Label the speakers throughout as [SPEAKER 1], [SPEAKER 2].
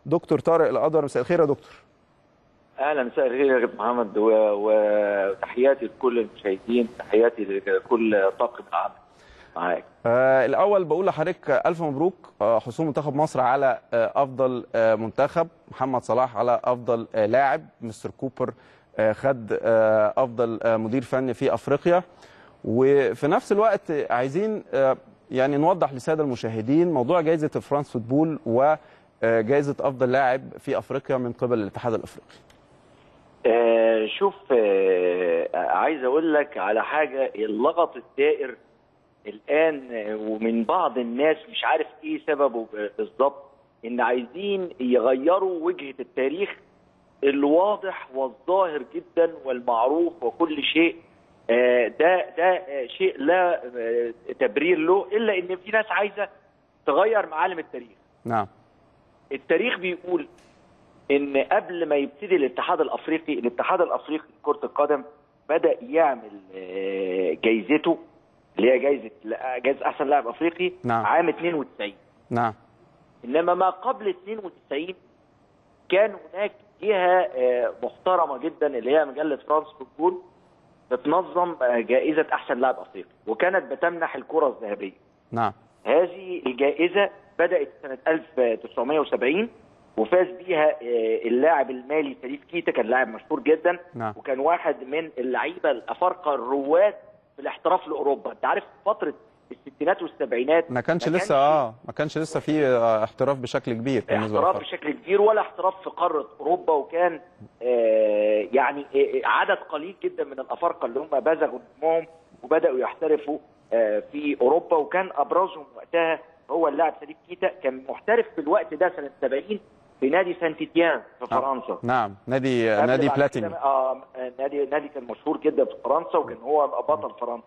[SPEAKER 1] دكتور طارق القدر مساء الخير يا دكتور
[SPEAKER 2] اهلا مساء الخير يا كابتن محمد و- وتحياتي لكل المشاهدين تحياتي لكل طاقم العمل معاك
[SPEAKER 1] آه الاول بقول لحضرتك الف مبروك آه حصول منتخب مصر على آه افضل آه منتخب محمد صلاح على افضل آه لاعب مستر كوبر آه خد آه افضل آه مدير فني في افريقيا وفي نفس الوقت عايزين آه يعني نوضح للساده المشاهدين موضوع جائزه فرانس فوتبول وجائزه افضل لاعب في افريقيا من قبل الاتحاد الافريقي
[SPEAKER 2] آه شوف آه عايز اقول لك على حاجه اللغط الدائر الان آه، ومن بعض الناس مش عارف ايه سببه ب- بالظبط ان عايزين يغيروا وجهه التاريخ الواضح والظاهر جدا والمعروف وكل شيء آه، ده ده آه، شيء لا آه، تبرير له الا ان في ناس عايزه تغير معالم التاريخ
[SPEAKER 1] نعم
[SPEAKER 2] التاريخ بيقول ان قبل ما يبتدي الاتحاد الافريقي الاتحاد الافريقي لكره القدم بدا يعمل آه، جايزته اللي هي جايزه جايزه احسن لاعب افريقي
[SPEAKER 1] نعم.
[SPEAKER 2] عام 92
[SPEAKER 1] نعم
[SPEAKER 2] انما ما قبل 92 كان هناك جهه آه، محترمه جدا اللي هي مجله فرانس فوتبول بتنظم آه، جائزه احسن لاعب افريقي وكانت بتمنح الكره الذهبيه
[SPEAKER 1] نعم
[SPEAKER 2] هذه الجائزة بدأت سنة 1970 وفاز بيها آه، اللاعب المالي سليف كيتا كان لاعب مشهور جدا
[SPEAKER 1] نعم.
[SPEAKER 2] وكان واحد من اللعيبة الأفارقة الرواد في الاحتراف لأوروبا أنت عارف فترة الستينات والسبعينات
[SPEAKER 1] ما كانش لسه اه ما كانش لسه في آه، احتراف بشكل كبير بالنسبه
[SPEAKER 2] احتراف
[SPEAKER 1] للفرق.
[SPEAKER 2] بشكل كبير ولا احتراف في قاره اوروبا وكان آه، يعني آه، عدد قليل جدا من الافارقه اللي هم بزغوا نجمهم وبداوا يحترفوا آه، في اوروبا وكان ابرزهم وقتها هو اللاعب سليم كيتا كان محترف في الوقت ده سنه 70 في نادي سان تيتيان في فرنسا
[SPEAKER 1] نعم نادي
[SPEAKER 2] قبل
[SPEAKER 1] نادي
[SPEAKER 2] بعد
[SPEAKER 1] بلاتيني
[SPEAKER 2] كده- اه نادي نادي كان مشهور جدا في فرنسا وكان هو بطل فرنسا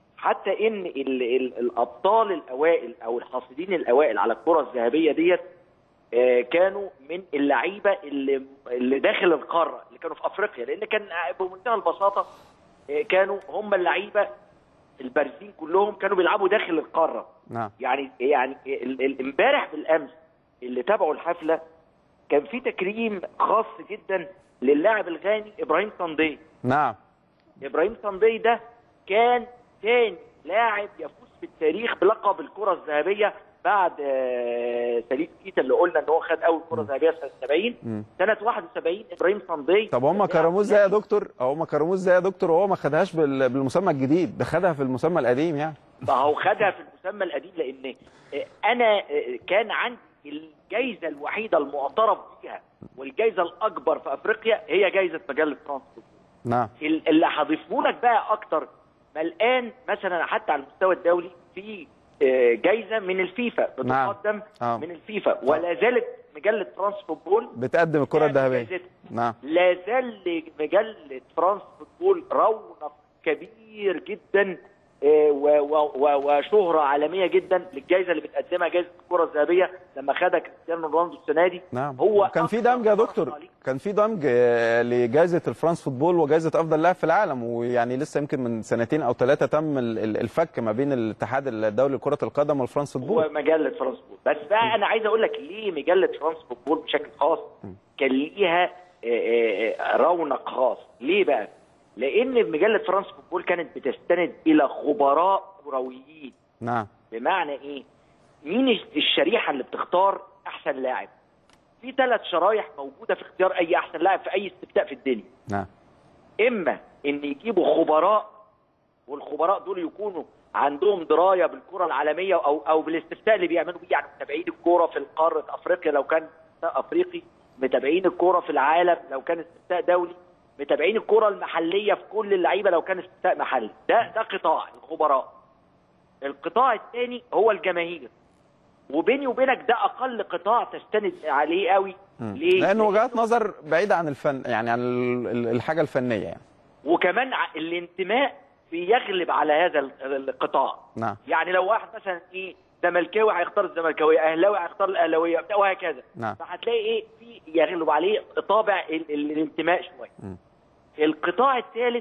[SPEAKER 2] حتى ان ال ال الابطال الاوائل او الحاصلين الاوائل على الكره الذهبيه ديت آه، كانوا من اللعيبه اللي اللي داخل القاره اللي كانوا في افريقيا لان كان بمنتهى البساطه آه، كانوا هم اللعيبه البارزين كلهم كانوا بيلعبوا داخل القاره
[SPEAKER 1] نعم
[SPEAKER 2] يعني يعني ال- ال- امبارح بالامس اللي تابعوا الحفله كان في تكريم خاص جدا للاعب الغاني ابراهيم صندي
[SPEAKER 1] نعم
[SPEAKER 2] ابراهيم صندي ده كان ثاني لاعب يفوز في التاريخ بلقب الكره الذهبيه بعد آه، سليم كيتا اللي قلنا ان هو خد اول كره ذهبيه سنه 70
[SPEAKER 1] مم.
[SPEAKER 2] سنه 71 ابراهيم صندي
[SPEAKER 1] طب هم كرموه ازاي يا دكتور هم كرموه ازاي يا دكتور وهو ما خدهاش بال- بالمسمى الجديد ده خدها في المسمى القديم يعني
[SPEAKER 2] ما هو خدها في المسمى القديم لان آه، انا آه، كان عندي الجائزه الوحيده المعترف بها والجائزه الاكبر في افريقيا هي جائزه مجله فرانس
[SPEAKER 1] نعم
[SPEAKER 2] ال- اللي هضيفه لك بقى اكتر ما الان مثلا حتى على المستوى الدولي في آه، جايزه من الفيفا
[SPEAKER 1] نعم.
[SPEAKER 2] بتقدم
[SPEAKER 1] آه.
[SPEAKER 2] من الفيفا ولا زالت مجله فرانس فوتبول
[SPEAKER 1] بتقدم الكره
[SPEAKER 2] تعمل
[SPEAKER 1] الذهبيه
[SPEAKER 2] جايزتها.
[SPEAKER 1] نعم
[SPEAKER 2] لا زال مجله فرانس فوتبول رونق كبير جدا آه، و- و- و- وشهره عالميه جدا للجائزه اللي بتقدمها جائزه الكره الذهبيه لما خدها كريستيانو رونالدو السنه دي
[SPEAKER 1] نعم
[SPEAKER 2] هو
[SPEAKER 1] كان في
[SPEAKER 2] أكتر
[SPEAKER 1] دمج يا
[SPEAKER 2] فرصة
[SPEAKER 1] دكتور
[SPEAKER 2] عليه.
[SPEAKER 1] كان في دمج آه، لجائزه الفرانس فوتبول وجائزه افضل لاعب في العالم ويعني لسه يمكن من سنتين او ثلاثه تم ال- ال- الفك ما بين الاتحاد الدولي لكره القدم والفرانس
[SPEAKER 2] هو
[SPEAKER 1] فوتبول
[SPEAKER 2] مجله فرانس فوتبول بس بقى انا عايز اقول لك ليه مجله فرانس فوتبول بشكل خاص كان ليها آه، آه، آه، رونق خاص ليه بقى لان مجله فرانس فوتبول كانت بتستند الى خبراء كرويين
[SPEAKER 1] نعم
[SPEAKER 2] بمعنى ايه مين الش- الشريحه اللي بتختار احسن لاعب في ثلاث شرايح موجوده في اختيار اي احسن لاعب في اي استفتاء في الدنيا
[SPEAKER 1] نعم
[SPEAKER 2] اما ان يجيبوا خبراء والخبراء دول يكونوا عندهم درايه بالكره العالميه او او بالاستفتاء اللي بيعملوا بيه يعني متابعين الكوره في قاره افريقيا لو كان استفتاء افريقي متابعين الكوره في العالم لو كان استفتاء دولي متابعين الكره المحليه في كل اللعيبه لو كان استفتاء محلي ده ده قطاع الخبراء القطاع الثاني هو الجماهير وبيني وبينك ده اقل قطاع تستند عليه قوي ليه
[SPEAKER 1] لانه وجهات نظر بعيده عن الفن يعني عن ال- ال- الحاجه الفنيه يعني
[SPEAKER 2] وكمان ع- الانتماء بيغلب على هذا ال- القطاع
[SPEAKER 1] نعم
[SPEAKER 2] يعني لو واحد مثلا ايه زملكاوي هيختار الزملكاويه اهلاوي هيختار الاهلاويه بتاع وهكذا
[SPEAKER 1] نعم.
[SPEAKER 2] فهتلاقي ايه في يغلب عليه طابع ال- ال- الانتماء شويه
[SPEAKER 1] مم.
[SPEAKER 2] القطاع الثالث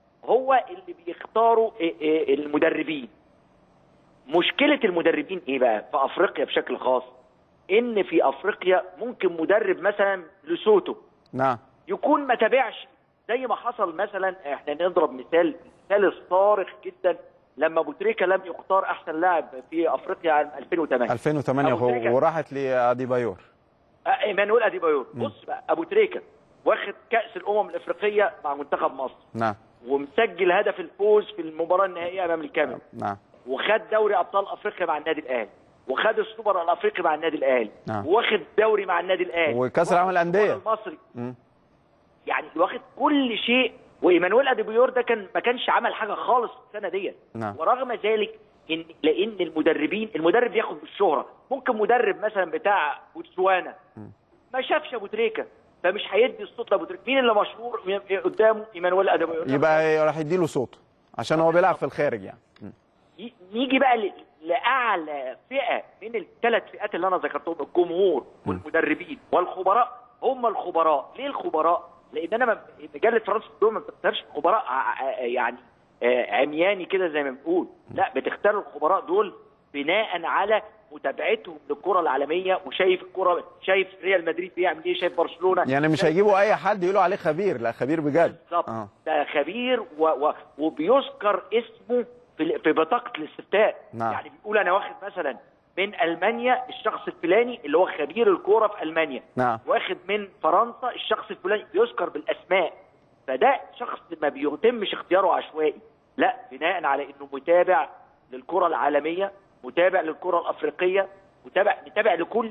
[SPEAKER 2] هو اللي بيختاروا إيه إيه المدربين مشكله المدربين ايه بقى في افريقيا بشكل خاص ان في افريقيا ممكن مدرب مثلا لسوتو
[SPEAKER 1] نعم
[SPEAKER 2] يكون ما تابعش زي ما حصل مثلا احنا نضرب مثال مثال الصارخ جدا لما ابو تريكه لم يختار احسن لاعب في افريقيا عام 2008
[SPEAKER 1] 2008
[SPEAKER 2] أبو تريكة.
[SPEAKER 1] وراحت لاديبايور
[SPEAKER 2] آه، ايمانويل اديبايور بص بقى ابو تريكه واخد كاس الامم الافريقيه مع منتخب مصر
[SPEAKER 1] نعم
[SPEAKER 2] ومسجل هدف الفوز في المباراه النهائيه امام الكاميرون
[SPEAKER 1] نعم
[SPEAKER 2] وخد دوري ابطال افريقيا مع النادي الاهلي وخد السوبر الافريقي مع النادي الاهلي
[SPEAKER 1] نعم.
[SPEAKER 2] واخد دوري مع النادي الاهلي
[SPEAKER 1] وكأس العالم
[SPEAKER 2] واخد
[SPEAKER 1] للأندية.
[SPEAKER 2] السوبر المصري
[SPEAKER 1] مم.
[SPEAKER 2] يعني واخد كل شيء وايمانويل اديبيور ده كان ما كانش عمل حاجه خالص في السنه ديت
[SPEAKER 1] نعم.
[SPEAKER 2] ورغم ذلك ان لان المدربين المدرب ياخد بالشهره ممكن مدرب مثلا بتاع بوتسوانا ما شافش ابو تريكه فمش هيدي الصوت لابو تريكه مين اللي مشهور ي- قدامه ايمانويل اديبيور
[SPEAKER 1] يبقى راح يديله صوت عشان هو بيلعب في الخارج يعني مم.
[SPEAKER 2] ي- نيجي بقى ل- لاعلى فئه من الثلاث فئات اللي انا ذكرتهم الجمهور والمدربين والخبراء هم الخبراء ليه الخبراء لان انا ما- مجله فرنسا دول ما بتختارش خبراء ع- ع- يعني آه، عمياني كده زي ما بنقول لا بتختار الخبراء دول بناء على متابعتهم للكره العالميه وشايف الكره شايف ريال مدريد بيعمل ايه شايف برشلونه
[SPEAKER 1] يعني مش
[SPEAKER 2] شايف
[SPEAKER 1] هيجيبوا اي حد يقولوا عليه خبير لا خبير بجد
[SPEAKER 2] بالظبط
[SPEAKER 1] اه
[SPEAKER 2] ده خبير و... و... وبيذكر اسمه في, ال- في بطاقه الاستفتاء
[SPEAKER 1] نعم.
[SPEAKER 2] يعني بيقول انا واخد مثلا من المانيا الشخص الفلاني اللي هو خبير الكوره في المانيا
[SPEAKER 1] نعم
[SPEAKER 2] واخد من فرنسا الشخص الفلاني بيذكر بالاسماء فده شخص ما بيتمش اختياره عشوائي لا بناء على انه متابع للكره العالميه متابع للكره الافريقيه متابع متابع لكل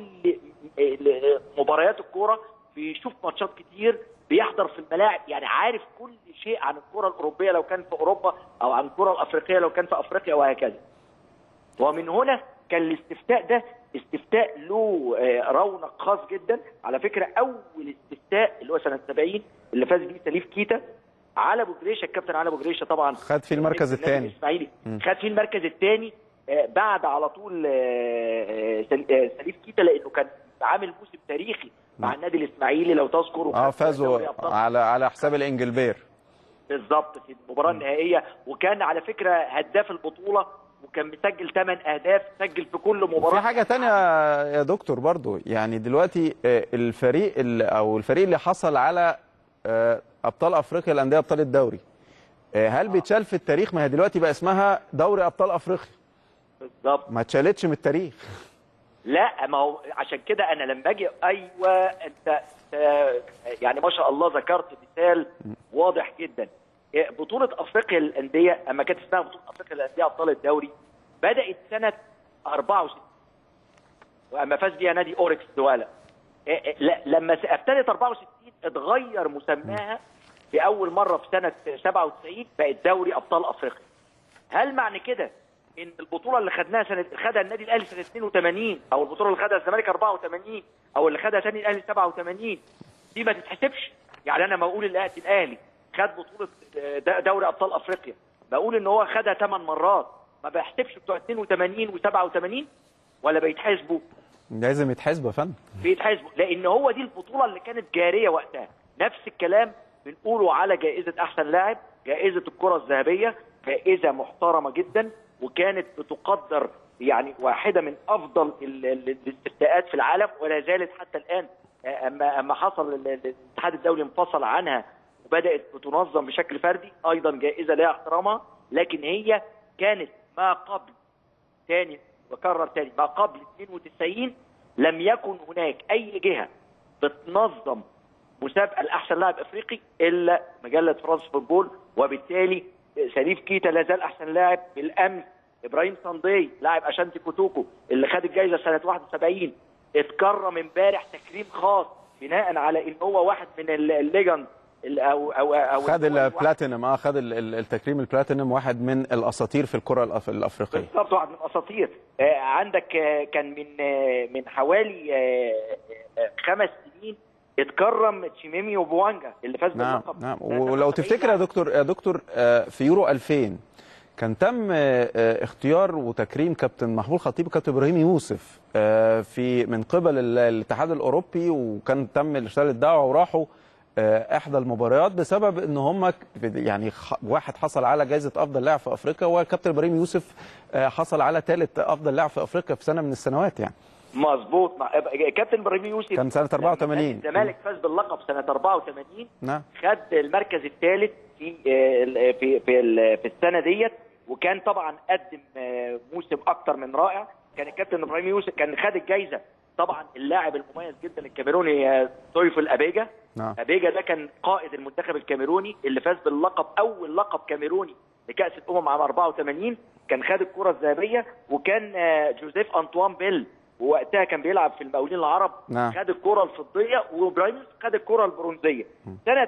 [SPEAKER 2] ل- مباريات الكوره بيشوف ماتشات كتير بيحضر في الملاعب يعني عارف كل شيء عن الكره الاوروبيه لو كان في اوروبا او عن الكره الافريقيه لو كان في افريقيا وهكذا ومن هنا كان الاستفتاء ده استفتاء له آه، رونق خاص جدا على فكره اول استفتاء اللي هو سنه 70 اللي فاز بيه سليف كيتا على ابو جريشه الكابتن علي ابو جريشه طبعا
[SPEAKER 1] خد فيه المركز
[SPEAKER 2] النادي
[SPEAKER 1] الثاني
[SPEAKER 2] الاسماعيلي
[SPEAKER 1] مم.
[SPEAKER 2] خد فيه المركز الثاني بعد على طول آه، آه، سل- آه، سليف كيتا لانه كان عامل موسم تاريخي مع النادي الاسماعيلي لو تذكر وخد
[SPEAKER 1] اه
[SPEAKER 2] دوري
[SPEAKER 1] فازوا
[SPEAKER 2] أبطال
[SPEAKER 1] على على حساب الانجلبير
[SPEAKER 2] بالظبط في المباراه النهائيه وكان على فكره هداف البطوله وكان مسجل 8 اهداف سجل في كل مباراه
[SPEAKER 1] في حاجة تانية يا دكتور برضو يعني دلوقتي آه، الفريق ال- او الفريق اللي حصل على آه، ابطال افريقيا الانديه ابطال الدوري آه، هل بيتشال في التاريخ ما هي دلوقتي بقى اسمها دوري ابطال افريقيا
[SPEAKER 2] بالظبط
[SPEAKER 1] ما اتشالتش من التاريخ
[SPEAKER 2] لا ما هو عشان كده انا لما اجي ايوه انت آه، يعني ما شاء الله ذكرت مثال واضح جدا إيه، بطوله افريقيا للانديه اما كانت اسمها بطوله افريقيا للانديه ابطال الدوري بدات سنه 64 واما فاز بيها نادي اوركس دوالا إيه، إيه، لا، لما س- ابتدت 64 اتغير مسماها في اول مره في سنه 97 بقت دوري ابطال افريقيا هل معنى كده ان البطوله اللي خدناها سنه خدها النادي الاهلي سنه 82 او البطوله اللي خدها الزمالك 84 او اللي خدها تاني الاهلي 87 دي ما تتحسبش يعني انا ما اقول الأهلي- الاهلي خد بطوله د- دوري ابطال افريقيا بقول ان هو خدها 8 مرات ما بحسبش بتوع 82 و87 ولا بيتحاسبوا
[SPEAKER 1] لازم يتحاسبوا يا فندم
[SPEAKER 2] بيتحاسبوا لان هو دي البطوله اللي كانت جاريه وقتها نفس الكلام بنقوله على جائزه احسن لاعب جائزه الكره الذهبيه جائزه محترمه جدا وكانت بتقدر يعني واحده من افضل ال- ال- الاستفتاءات في العالم ولا زالت حتى الان اما اما حصل ال- ال- الاتحاد الدولي انفصل عنها وبدات بتنظم بشكل فردي ايضا جائزه لها احترامها لكن هي كانت ما قبل تاني بكرر تاني ما قبل 92 لم يكن هناك اي جهه بتنظم مسابقه لاحسن لاعب افريقي الا مجله فرانس فوتبول وبالتالي شريف كيتا لا زال احسن لاعب بالامس ابراهيم صندي لاعب اشانتي كوتوكو اللي خد الجائزه سنه 71 اتكرم امبارح تكريم خاص بناء على ان هو واحد من ال- الليجند ال- او او او
[SPEAKER 1] خد
[SPEAKER 2] هو الواحد-
[SPEAKER 1] البلاتينم اه خد ال- ال- التكريم البلاتينم واحد من الاساطير في الكره الأف- الافريقيه
[SPEAKER 2] بالظبط واحد من الاساطير آه، عندك آه، كان من آه، من حوالي آه، آه، خمس سنين اتكرم تشيميمي وبوانجا اللي فاز
[SPEAKER 1] نعم
[SPEAKER 2] باللقب
[SPEAKER 1] نعم
[SPEAKER 2] سنة
[SPEAKER 1] ولو
[SPEAKER 2] 78
[SPEAKER 1] تفتكر يا دكتور يا دكتور آه، في يورو 2000 كان تم آه، آه، اختيار وتكريم كابتن محمود خطيب وكابتن ابراهيم يوسف آه، في من قبل ال- الاتحاد الاوروبي وكان تم ارسال الدعوه وراحوا آه، احدى المباريات بسبب ان هم ك- يعني خ- واحد حصل على جائزه افضل لاعب في افريقيا وكابتن ابراهيم يوسف آه، حصل على ثالث افضل لاعب في افريقيا في سنه من السنوات يعني
[SPEAKER 2] مظبوط مع... كابتن ابراهيم يوسف
[SPEAKER 1] كان سنة 84.
[SPEAKER 2] لما الزمالك فاز باللقب سنه 84
[SPEAKER 1] نعم
[SPEAKER 2] خد المركز الثالث في آه، في في ال- في السنه ديت وكان طبعا قدم آه، موسم اكتر من رائع كان الكابتن ابراهيم يوسف كان خد الجائزه طبعا اللاعب المميز جدا الكاميروني آه، تويفو الابيجا
[SPEAKER 1] نعم
[SPEAKER 2] ابيجا ده كان قائد المنتخب الكاميروني اللي فاز باللقب اول لقب كاميروني لكاس الامم عام 84 كان خد الكره الذهبيه وكان آه، جوزيف انطوان بيل ووقتها كان بيلعب في المقاولين العرب
[SPEAKER 1] نعم.
[SPEAKER 2] خد الكره الفضيه وابراهيم يوسف خد الكره البرونزيه سنه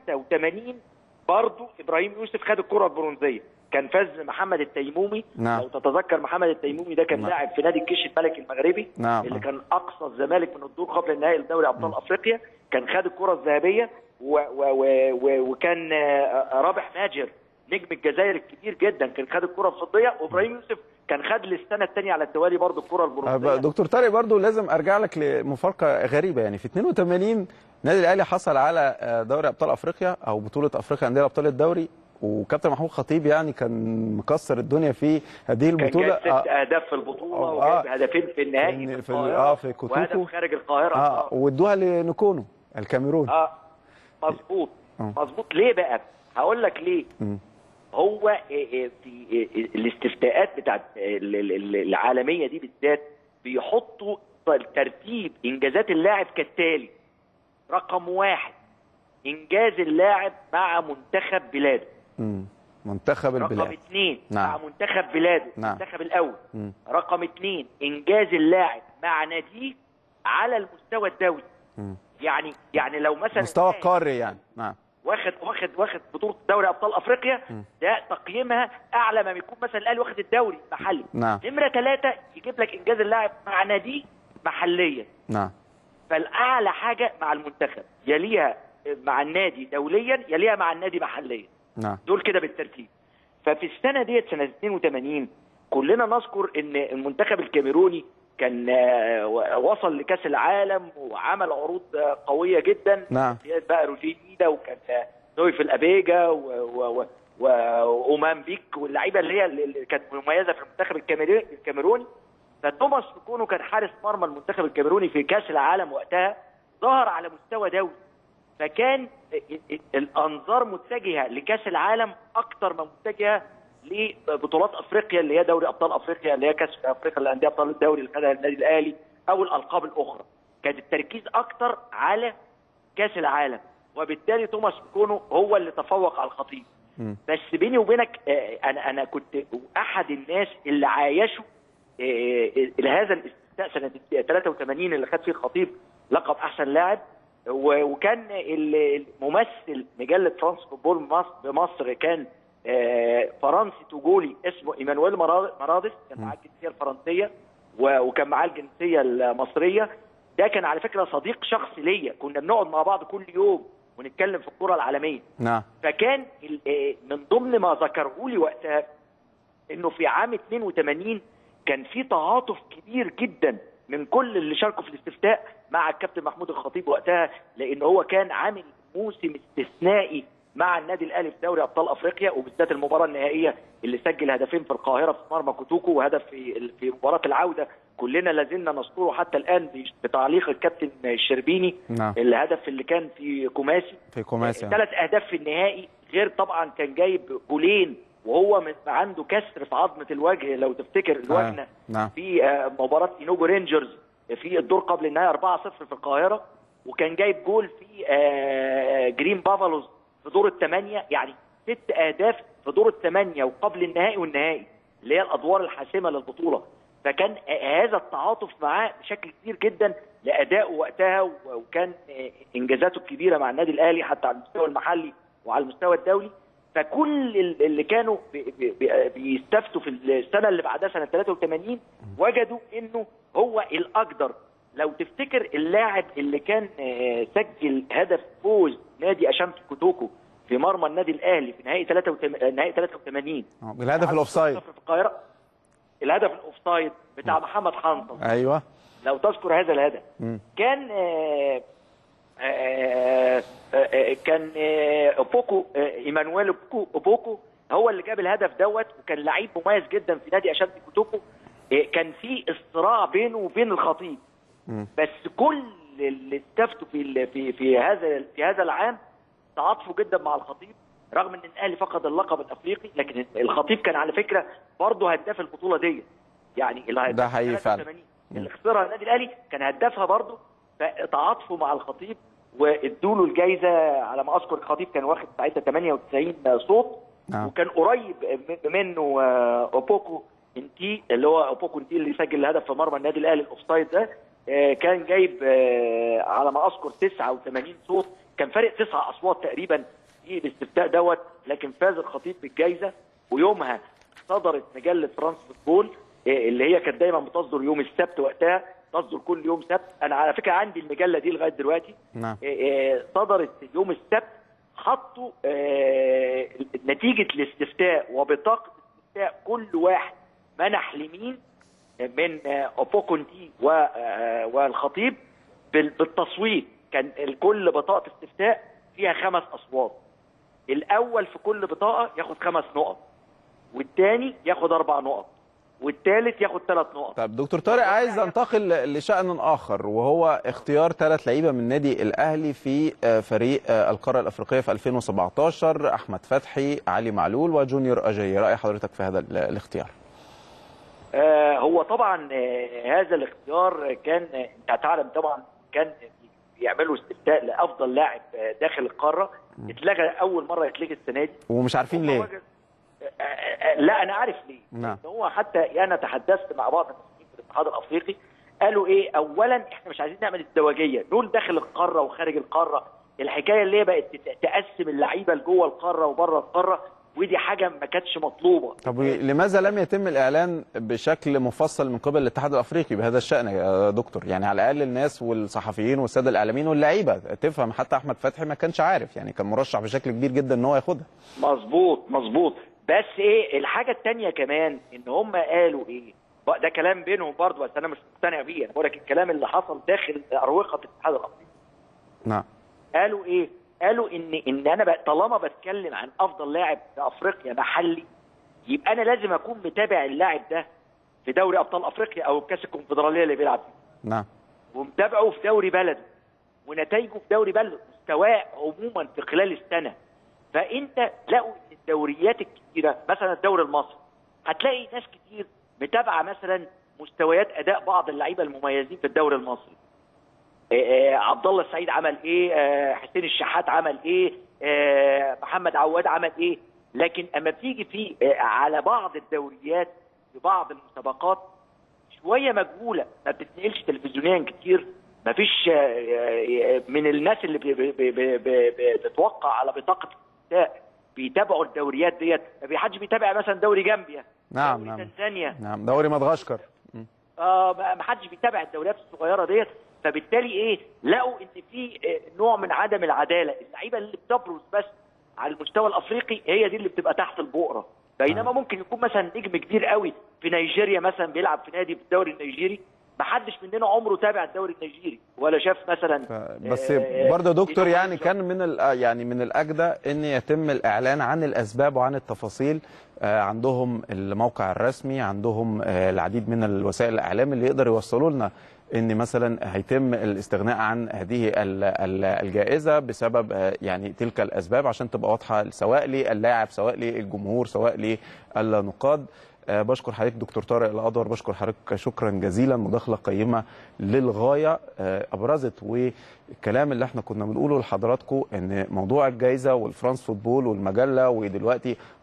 [SPEAKER 2] 85 برضه ابراهيم يوسف خد الكره البرونزيه كان فاز محمد التيمومي
[SPEAKER 1] نعم.
[SPEAKER 2] لو تتذكر محمد التيمومي ده كان
[SPEAKER 1] نعم.
[SPEAKER 2] لاعب في نادي الجيش الملكي المغربي
[SPEAKER 1] نعم.
[SPEAKER 2] اللي كان اقصى الزمالك من الدور قبل النهائي لدوري ابطال افريقيا كان خد الكره الذهبيه و و و و وكان آه، رابح ماجر نجم الجزائر الكبير جدا كان خد الكره الفضيه وابراهيم يوسف كان خد للسنه الثانيه على التوالي برضه الكره
[SPEAKER 1] أه،
[SPEAKER 2] البرونزيه
[SPEAKER 1] دكتور طارق برضو لازم ارجع لك لمفارقه غريبه يعني في 82 النادي الاهلي حصل على آه، دوري ابطال افريقيا او بطوله افريقيا انديه ابطال الدوري وكابتن محمود خطيب يعني كان مكسر الدنيا في هذه
[SPEAKER 2] كان
[SPEAKER 1] البطوله
[SPEAKER 2] جايب ست
[SPEAKER 1] آه،
[SPEAKER 2] اهداف في البطوله
[SPEAKER 1] آه.
[SPEAKER 2] وجايب هدفين في النهائي
[SPEAKER 1] في-
[SPEAKER 2] في,
[SPEAKER 1] في-
[SPEAKER 2] القاهره
[SPEAKER 1] آه، في كوتوكو.
[SPEAKER 2] وهدف خارج القاهره
[SPEAKER 1] اه وادوها لنكونو الكاميرون
[SPEAKER 2] اه مظبوط
[SPEAKER 1] آه.
[SPEAKER 2] مظبوط ليه بقى؟ هقول لك ليه
[SPEAKER 1] مم.
[SPEAKER 2] هو إيه إيه في إيه الاستفتاءات بتاعت ال- ال- ال- العالميه دي بالذات بيحطوا ترتيب انجازات اللاعب كالتالي رقم واحد انجاز اللاعب مع منتخب بلاده
[SPEAKER 1] مم. منتخب
[SPEAKER 2] رقم
[SPEAKER 1] البلاد
[SPEAKER 2] اثنين
[SPEAKER 1] نعم.
[SPEAKER 2] مع منتخب بلاده
[SPEAKER 1] نعم.
[SPEAKER 2] المنتخب الاول
[SPEAKER 1] مم.
[SPEAKER 2] رقم اثنين انجاز اللاعب مع ناديه على المستوى الدولي
[SPEAKER 1] مم.
[SPEAKER 2] يعني يعني لو مثلا
[SPEAKER 1] مستوى
[SPEAKER 2] اللاعب
[SPEAKER 1] قاري يعني نعم
[SPEAKER 2] واخد واخد واخد بطوله دوري ابطال افريقيا ده تقييمها اعلى ما بيكون مثلا الاهلي واخد الدوري محلي
[SPEAKER 1] نعم.
[SPEAKER 2] نمره ثلاثه يجيب لك انجاز اللاعب مع ناديه محليا
[SPEAKER 1] نعم
[SPEAKER 2] فالاعلى حاجه مع المنتخب يليها مع النادي دوليا يليها مع النادي محليا
[SPEAKER 1] نعم
[SPEAKER 2] دول كده بالترتيب ففي السنه ديت سنه 82 كلنا نذكر ان المنتخب الكاميروني كان آه، وصل لكاس العالم وعمل عروض آه، قويه جدا
[SPEAKER 1] نعم.
[SPEAKER 2] قيادة بقى روجيه ميدا وكان آه، تويف الابيجا و- و- و- واومان بيك واللعيبه اللي هي اللي كانت مميزه في المنتخب الكاميري- الكاميروني فتوماس كونو كان حارس مرمى المنتخب الكاميروني في كاس العالم وقتها ظهر على مستوى دولي فكان الانظار متجهه لكاس العالم اكتر ما متجهه لبطولات افريقيا اللي هي دوري ابطال افريقيا اللي هي كاس افريقيا للانديه ابطال الدوري اللي خدها النادي الاهلي او الالقاب الاخرى كان التركيز اكتر على كاس العالم وبالتالي توماس كونو هو اللي تفوق على الخطيب
[SPEAKER 1] مم.
[SPEAKER 2] بس بيني وبينك آه، انا انا كنت احد الناس اللي عايشوا آه، هذا الاستثناء سنه 83 اللي خد فيه الخطيب لقب احسن لاعب و- وكان ال- الممثل مجله فرانس فوتبول مصر بمصر كان آه، فرنسي توجولي اسمه ايمانويل مرا- مرادس كان معاه الجنسيه الفرنسيه و- وكان معاه الجنسيه المصريه ده كان على فكره صديق شخصي ليا كنا بنقعد مع بعض كل يوم ونتكلم في الكره العالميه
[SPEAKER 1] نعم
[SPEAKER 2] فكان ال- آه، من ضمن ما ذكره لي وقتها انه في عام 82 كان في تعاطف كبير جدا من كل اللي شاركوا في الاستفتاء مع الكابتن محمود الخطيب وقتها لان هو كان عامل موسم استثنائي مع النادي الاهلي في دوري ابطال افريقيا وبالذات المباراه النهائيه اللي سجل هدفين في القاهره في مرمى كوتوكو وهدف في في مباراه العوده كلنا لازلنا نذكره حتى الان بتعليق الكابتن الشربيني
[SPEAKER 1] نعم
[SPEAKER 2] الهدف اللي كان في كوماسي
[SPEAKER 1] في كوماسي
[SPEAKER 2] ثلاث اهداف في النهائي غير طبعا كان جايب جولين وهو من- عنده كسر في عظمه الوجه لو تفتكر الوجنه
[SPEAKER 1] نعم
[SPEAKER 2] في آه، مباراه اينوجو رينجرز في الدور قبل النهائي 4-0 في القاهره وكان جايب جول في آه، جرين بافالوز في دور الثمانيه يعني ست اهداف في دور الثمانيه وقبل النهائي والنهائي اللي هي الادوار الحاسمه للبطوله فكان آه، هذا التعاطف معاه بشكل كبير جدا لادائه وقتها و- وكان آه، انجازاته الكبيره مع النادي الاهلي حتى على المستوى المحلي وعلى المستوى الدولي فكل ال- اللي كانوا بي- بي- بي- بيستفتوا في السنه اللي بعدها سنه 83 وجدوا انه هو الاقدر لو تفتكر اللاعب اللي كان آه، سجل هدف فوز نادي اشامس كوتوكو في مرمى النادي الاهلي في نهائي 83 نهائي 83
[SPEAKER 1] آه، بالهدف الاوفسايد
[SPEAKER 2] في القاهره الهدف الاوفسايد بتاع محمد حنطل
[SPEAKER 1] ايوه
[SPEAKER 2] لو تذكر هذا الهدف
[SPEAKER 1] مم.
[SPEAKER 2] كان آه، آه، آه، آه، كان آه، بوكو آه، ايمانويل بوكو بوكو هو اللي جاب الهدف دوت وكان لعيب مميز جدا في نادي اشانتي كوتوكو إيه، كان في الصراع بينه وبين الخطيب
[SPEAKER 1] مم.
[SPEAKER 2] بس كل اللي استفتوا في ال- في في هذا في هذا العام تعاطفوا جدا مع الخطيب رغم ان الاهلي فقد اللقب الافريقي لكن الخطيب كان على فكره برضه هداف البطوله دي يعني اللي هداف
[SPEAKER 1] ده حقيقي فعلا.
[SPEAKER 2] 83 اللي خسرها النادي الاهلي كان هدافها برضه فتعاطفوا مع الخطيب وادوا له الجائزه على ما اذكر الخطيب كان واخد ساعتها 98 صوت
[SPEAKER 1] نعم.
[SPEAKER 2] وكان قريب م- منه آه، اوبوكو انتي اللي هو اوبوكو انتي اللي سجل الهدف في مرمى النادي الاهلي الاوفسايد ده آه، كان جايب آه، على ما اذكر 89 صوت كان فارق تسع اصوات تقريبا في الاستفتاء دوت لكن فاز الخطيب بالجائزه ويومها صدرت مجله فرانس فوتبول آه، اللي هي كانت دايما بتصدر يوم السبت وقتها تصدر كل يوم سبت انا على فكره عندي المجله دي لغايه دلوقتي
[SPEAKER 1] نعم
[SPEAKER 2] آه، آه، صدرت يوم السبت حطوا آه، نتيجه الاستفتاء وبطاقه الاستفتاء كل واحد منح لمين من آه، اوبوكونتي و- آه، والخطيب بال- بالتصويت كان كل بطاقه استفتاء فيها خمس اصوات الاول في كل بطاقه ياخد خمس نقط والثاني ياخد اربع نقط والثالث ياخد ثلاث نقط
[SPEAKER 1] طيب دكتور طارق عايز انتقل لشأن آخر وهو اختيار ثلاث لعيبة من نادي الأهلي في آه، فريق آه، القارة الأفريقية في 2017 أحمد فتحي علي معلول وجونيور أجاي رأي حضرتك في هذا ال- الاختيار
[SPEAKER 2] آه، هو طبعا آه، هذا الاختيار كان آه، انت هتعلم طبعا كان بيعملوا استفتاء لافضل لاعب آه، داخل القاره اتلغى اول مره يتلغي السنه دي
[SPEAKER 1] ومش عارفين ليه
[SPEAKER 2] وجد- آه، آه، لا انا عارف ليه
[SPEAKER 1] نعم.
[SPEAKER 2] لأن هو حتى انا تحدثت مع بعض المسؤولين في الاتحاد الافريقي قالوا ايه اولا احنا مش عايزين نعمل ازدواجيه دول داخل القاره وخارج القاره الحكايه اللي هي بقت تت- تقسم اللعيبه لجوه القاره وبره القاره ودي حاجه ما كانتش مطلوبه
[SPEAKER 1] طب لماذا لم يتم الإعلان بشكل مفصل من قبل الاتحاد الأفريقي بهذا الشأن يا دكتور يعني على الأقل الناس والصحفيين والسادة الإعلاميين واللعيبة تفهم حتى أحمد فتحي ما كانش عارف يعني كان مرشح بشكل كبير جدا إن هو ياخدها
[SPEAKER 2] مظبوط مظبوط بس ايه الحاجه الثانيه كمان ان هم قالوا ايه بقى ده كلام بينهم برضه بس انا مش مقتنع بيه انا بقول لك الكلام اللي حصل داخل اروقه الاتحاد الافريقي
[SPEAKER 1] نعم
[SPEAKER 2] قالوا ايه قالوا ان ان انا بقى طالما بتكلم عن افضل لاعب في افريقيا محلي يبقى انا لازم اكون متابع اللاعب ده في دوري ابطال افريقيا او كاس الكونفدراليه اللي بيلعب فيه
[SPEAKER 1] نعم
[SPEAKER 2] ومتابعه في دوري بلده ونتائجه في دوري بلده مستواه عموما في خلال السنه فانت لقوا ان الدوريات الكتيره مثلا الدوري المصري هتلاقي ناس كتير متابعه مثلا مستويات اداء بعض اللعيبه المميزين في الدوري المصري آه، آه، عبد الله السعيد عمل ايه آه، حسين الشحات عمل ايه آه، محمد عواد عمل ايه لكن اما بتيجي في آه، على بعض الدوريات في بعض المسابقات شويه مجهوله ما بتتنقلش تلفزيونيا كتير ما فيش آه، آه، من الناس اللي بي- بي- بي- بي- بي- بتتوقع على بطاقه الاستفتاء بيتابعوا الدوريات ديت ما في حدش بيتابع مثلا دوري جامبيا
[SPEAKER 1] نعم
[SPEAKER 2] دوري
[SPEAKER 1] نعم
[SPEAKER 2] تنزانيا
[SPEAKER 1] نعم دوري مدغشقر م.
[SPEAKER 2] اه ما ما حدش بيتابع الدوريات الصغيره ديت فبالتالي ايه لقوا ان في آه، نوع من عدم العداله اللعيبه اللي بتبرز بس على المستوى الافريقي هي دي اللي بتبقى تحت البؤره بينما
[SPEAKER 1] آه.
[SPEAKER 2] ممكن يكون مثلا نجم كبير قوي في نيجيريا مثلا بيلعب في نادي في الدوري النيجيري ما حدش مننا عمره تابع الدوري النيجيري ولا شاف مثلا
[SPEAKER 1] ف- بس
[SPEAKER 2] آه،
[SPEAKER 1] برضه يا دكتور
[SPEAKER 2] آه،
[SPEAKER 1] يعني كان من ال- يعني من الاجدى ان يتم الاعلان عن الاسباب وعن التفاصيل آه، عندهم الموقع الرسمي عندهم آه، العديد من الوسائل الاعلام اللي يقدر يوصلوا لنا ان مثلا هيتم الاستغناء عن هذه ال- ال- الجائزه بسبب آه، يعني تلك الاسباب عشان تبقى واضحه سواء للاعب سواء للجمهور سواء للنقاد آه، بشكر حضرتك دكتور طارق الادور بشكر حضرتك شكرا جزيلا مداخله قيمه للغايه آه، ابرزت والكلام اللي احنا كنا بنقوله لحضراتكم ان موضوع الجائزه والفرانس فوتبول والمجله ودلوقتي